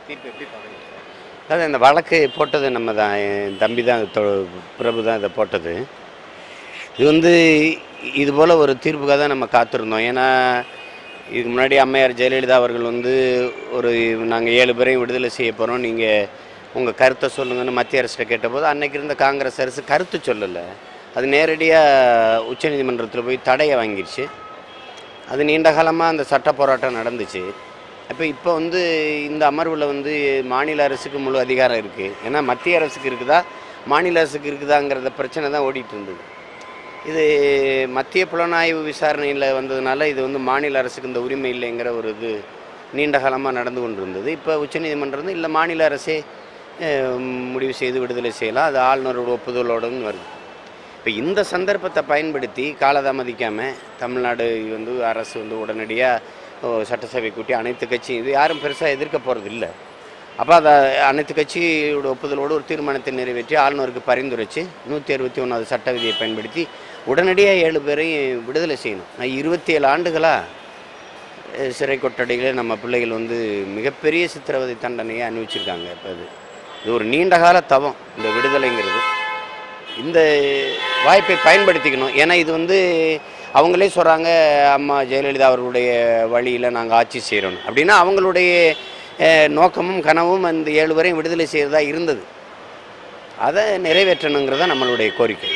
தீர்ப்பு எப்படி பார்க்குறீங்க சார் அதாவது இந்த வழக்கு போட்டது நம்ம தான் என் தம்பி தான் இது தொ- பிரபு தான் இதை போட்டது இது வந்து இது போல் ஒரு தீர்ப்புக்காக தான் நம்ம காத்திருந்தோம் ஏன்னா இதுக்கு முன்னாடி அம்மையார் ஜெயலலிதா அவர்கள் வந்து ஒரு நாங்கள் ஏழு பேரையும் விடுதலை செய்ய போகிறோம் நீங்கள் உங்கள் கருத்தை சொல்லுங்கன்னு மத்திய அரசிட்ட கேட்டபோது அன்னைக்கு இருந்த காங்கிரஸ் அரசு கருத்து சொல்லலை அது நேரடியாக உச்சநீதிமன்றத்தில் போய் தடையை வாங்கிடுச்சு அது நீண்ட காலமாக அந்த சட்ட போராட்டம் நடந்துச்சு அப்போ இப்போ வந்து இந்த அமர்வில் வந்து மாநில அரசுக்கு முழு அதிகாரம் இருக்குது ஏன்னா மத்திய அரசுக்கு இருக்குதா மாநில அரசுக்கு இருக்குதாங்கிறத பிரச்சனை தான் ஓடிட்டு இருந்தது இது மத்திய புலனாய்வு விசாரணையில் வந்ததுனால இது வந்து மாநில அரசுக்கு இந்த உரிமை இல்லைங்கிற ஒரு இது நீண்ட காலமாக நடந்து கொண்டு இருந்தது இப்போ உச்சநீதிமன்றம் வந்து இல்லை மாநில அரசே அஹ், முடிவு செய்து விடுதலை செய்யலாம் அது ஆளுநரோட ஒப்புதலோடுன்னு வருது இப்போ இந்த சந்தர்ப்பத்தை பயன்படுத்தி காலதாமதிக்காமல் தமிழ்நாடு வந்து அரசு வந்து உடனடியாக சட்டசபை கூட்டி அனைத்து கட்சி இது யாரும் பெருசாக எதிர்க்க போகிறது இல்லை அப்போ அதை அனைத்து கட்சியோட ஒப்புதலோடு ஒரு தீர்மானத்தை நிறைவேற்றி ஆளுநருக்கு பரிந்துரைச்சு நூற்றி அறுபத்தி ஒன்றாவது சட்ட விதியை பயன்படுத்தி உடனடியாக ஏழு பேரையும் விடுதலை செய்யணும் நான் இருபத்தி ஏழு ஆண்டுகளாக சிறை கொட்டடிகளில் நம்ம பிள்ளைகள் வந்து மிகப்பெரிய சித்திரவதை தண்டனையை அனுபவிச்சிருக்காங்க இப்போ இது இது ஒரு நீண்ட கால தவம் இந்த விடுதலைங்கிறது இந்த வாய்ப்பை பயன்படுத்திக்கணும் ஏன்னா இது வந்து அவங்களே சொல்கிறாங்க அம்மா ஜெயலலிதா அவர்களுடைய வழியில் நாங்கள் ஆட்சி செய்கிறோம் அப்படின்னா அவங்களுடைய அஹ், நோக்கமும் கனவும் அந்த ஏழு வரையும் விடுதலை செய்கிறதா இருந்தது அதை நிறைவேற்றணுங்கிறத நம்மளுடைய கோரிக்கை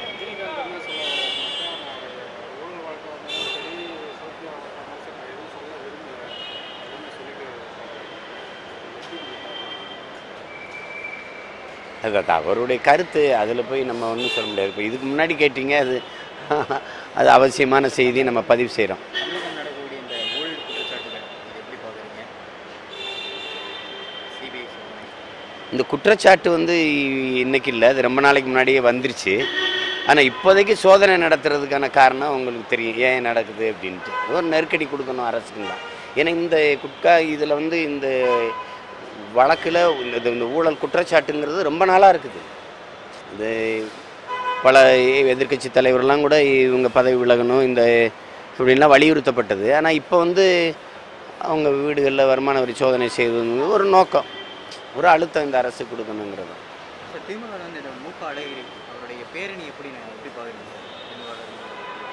அது அவருடைய கருத்து அதில் போய் நம்ம ஒன்றும் சொல்ல முடியாது இப்போ இதுக்கு முன்னாடி கேட்டீங்க அது அது அவசியமான செய்தி நம்ம பதிவு செய்கிறோம் தமிழகம் நடக்கக்கூடிய இந்த ஊழல் குற்றச்சாட்டுகள் இது எப்படி பார்க்குறீங்க சிபிஐ இந்த குற்றச்சாட்டு வந்து இன்னைக்கு இல்லை அது ரொம்ப நாளைக்கு முன்னாடியே வந்துருச்சு ஆனால் இப்போதைக்கு சோதனை நடத்துறதுக்கான காரணம் உங்களுக்கு தெரியும் ஏன் நடக்குது அப்படின்ட்டு ஒரு நெருக்கடி கொடுக்கணும் அரசுக்கு தான் ஏன்னா இந்த குட்கா இதில் வந்து இந்த வழக்கில் இந்த இந்த ஊழல் குற்றச்சாட்டுங்கிறது ரொம்ப நாளாக இருக்குது இது பல எதிர்க்கட்சி தலைவர்லாம் கூட இவங்க பதவி விலகணும் இந்த இப்படின்லாம் வலியுறுத்தப்பட்டது ஆனால் இப்போ வந்து அவங்க வீடுகளில் வருமான வரி சோதனை செய்வது ஒரு நோக்கம் ஒரு அழுத்தம் இந்த அரசு கொடுக்கணுங்கிறது சார் திமுக வந்து இந்த மு க அழகிரி அவருடைய பேரணி எப்படி நான் எப்படி பார்க்குறீங்க சார் திமுக ல இருந்து?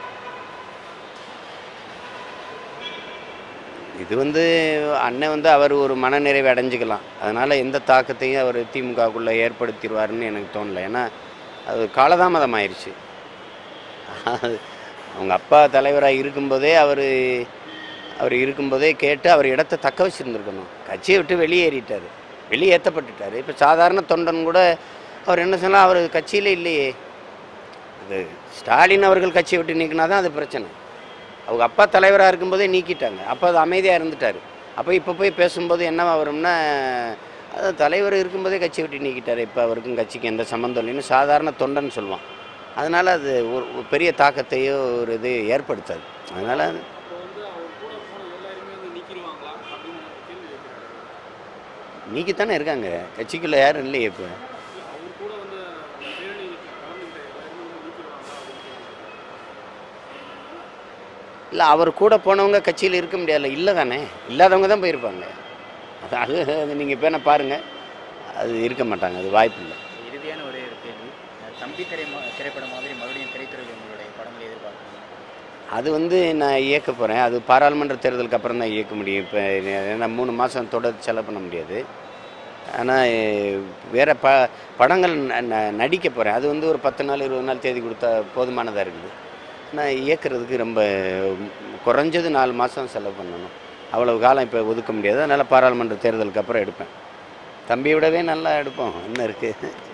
இது வந்து அண்ணன் வந்து அவர் ஒரு மனநிறைவை அடைஞ்சிக்கலாம் அதனால் எந்த தாக்கத்தையும் அவர் திமுகக்குள்ளே ஏற்படுத்திடுவாருன்னு எனக்கு தோணல ஏன்னா அது காலதாமதம் ஆயிடுச்சு அது அவங்க அப்பா தலைவராக இருக்கும்போதே அவர் அவர் இருக்கும்போதே கேட்டு அவர் இடத்த தக்க வச்சுருந்துருக்கணும் கட்சியை விட்டு வெளியேறிட்டார் வெளியேற்றப்பட்டுட்டார் இப்போ சாதாரண தொண்டன் கூட அவர் என்ன சொன்னால் அவர் கட்சியில் இல்லையே இது ஸ்டாலின் அவர்கள் கட்சியை விட்டு நீக்கினா தான் அது பிரச்சனை அவங்க அப்பா தலைவராக இருக்கும்போதே நீக்கிட்டாங்க அப்போ அது அமைதியாக இருந்துட்டார் அப்போ இப்போ போய் பேசும்போது என்னவா வரும்னா அது தலைவர் இருக்கும்போதே கட்சி விட்டு நீக்கிட்டார் இப்போ அவருக்கும் கட்சிக்கு எந்த சம்மந்தம் இல்லைன்னு சாதாரண தொண்டன் சொல்லுவான் அதனால் அது ஒரு ஒரு பெரிய தாக்கத்தையோ ஒரு இது ஏற்படுத்தாது அதனால் நீக்கித்தானே இருக்காங்க கட்சிக்குள்ளே யாரும் இல்லையே இப்போ இல்லை அவர் கூட போனவங்க கட்சியில் இருக்க முடியாதுல்ல இல்லை தானே இல்லாதவங்க தான் போயிருப்பாங்க அது அது அது நீங்கள் இப்போ பாருங்கள் அது இருக்க மாட்டாங்க அது வாய்ப்பு இல்லை இறுதியான ஒரே ஒரு கேள்வி அஹ் தம்பி திரை மா- திரைப்படம் மாதிரி மறுபடியும் திரைத்துறையில் உங்களுடைய படங்களை எதிர்பார்க்கணும் அது வந்து நான் இயக்க போகிறேன் அது பாராளுமன்ற தேர்தலுக்கு அப்புறம் தான் இயக்க முடியும் இப்போ ஏன்னா மூணு மாதம் தொடர் செலவு பண்ண முடியாது ஆனால் வேறு ப படங்கள் ந- ந- நடிக்க போகிறேன் அது வந்து ஒரு பத்து நாள் இருபது நாள் தேதி கொடுத்தா போதுமானதாக இருக்குது நான் இயக்கிறதுக்கு ரொம்ப குறைஞ்சது நாலு மாதம் செலவு பண்ணணும் அவ்வளவு காலம் இப்போ ஒதுக்க முடியாது அதனால் பாராளுமன்ற தேர்தலுக்கு அப்புறம் எடுப்பேன் தம்பியை விடவே நல்லா எடுப்போம் என்ன இருக்குது